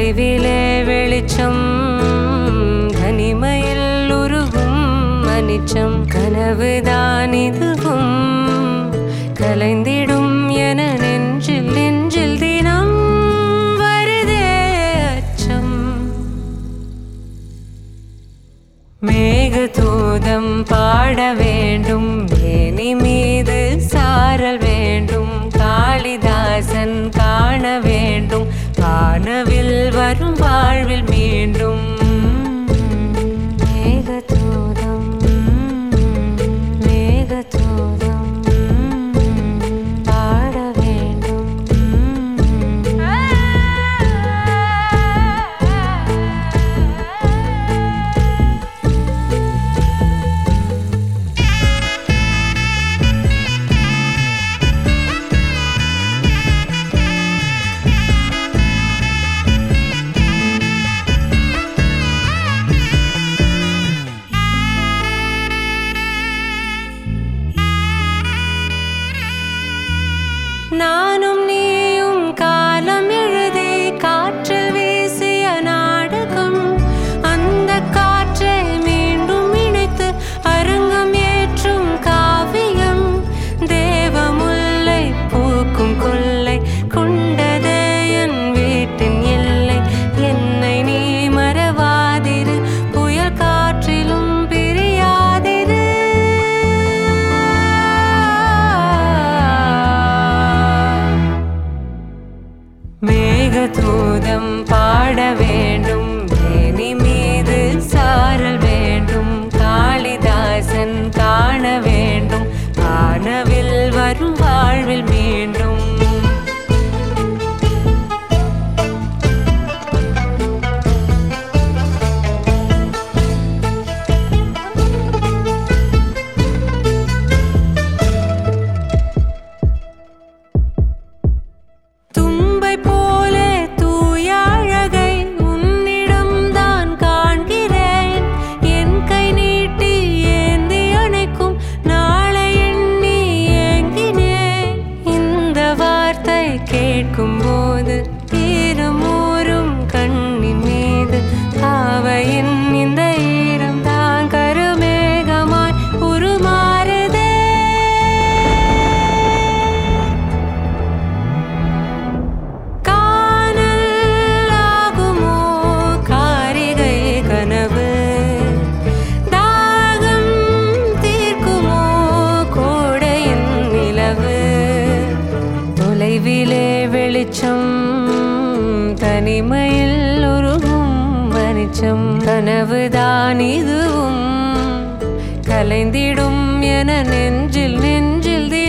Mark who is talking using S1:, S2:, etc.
S1: தொலைவிலே வெளிச்சம் தனிமையில் உருகும் மனிச்சம் கனவுதான் இதுவும் கலைந்திடும் என நெஞ்சில் நெஞ்சில் தினம் வருதே அச்சம் மேகதூதம் பாட வேண்டும் மேனி மீது சாரல் வேண்டும் காளிதாசன் காண வேண்டும் காணவில் வரும் வாழ்வில் மீண்டும் மேகதூதம் மேகதூதம் பாட வேண்டும் நானும் நீயும் காலம் எழுதி காற்றில் வீசிய நாடகம் அந்த காற்றை மீண்டும் இணைத்து அரங்கம் ஏற்றும் காவியம் தேவமுல்லை பூக்கும் கொல்லை கொண்டதே என் வீட்டின் எல்லை என்னை நீ மறவாதிரு புயல் காற்றிலும் பிரியாதிரு மேகதூதம் பாட வேண்டும் மேனி மீது சாரல் வேண்டும் காளிதாசன் காண வேண்டும் காணவில் வரும் வாழ்வில் மீண்டும் தும்பை போலே தூய அழகை உன்னிடம் தான் காண்கிறேன் என் கை நீட்டி ஏந்தி அணைக்கும் நாளை எண்ணி ஏங்கினேன் இந்த வார்த்தை கேட்கும் போது ஈரமூறும் கண்ணின் மீது பாவையின் இந்த ஈரம் தான் கருமேகமாய் உருமாறுதே காணல் ஆகுமோ காரிகை கனவு தாகம் தீர்க்குமோ கோடையின் நிலவு தொலைவிலே வெளிச்சம் தனிமையில் உருகும் மனிச்சம் கனவுதான் இதுவும் கலைந்திடும் என நெஞ்சில் நெஞ்சில் தி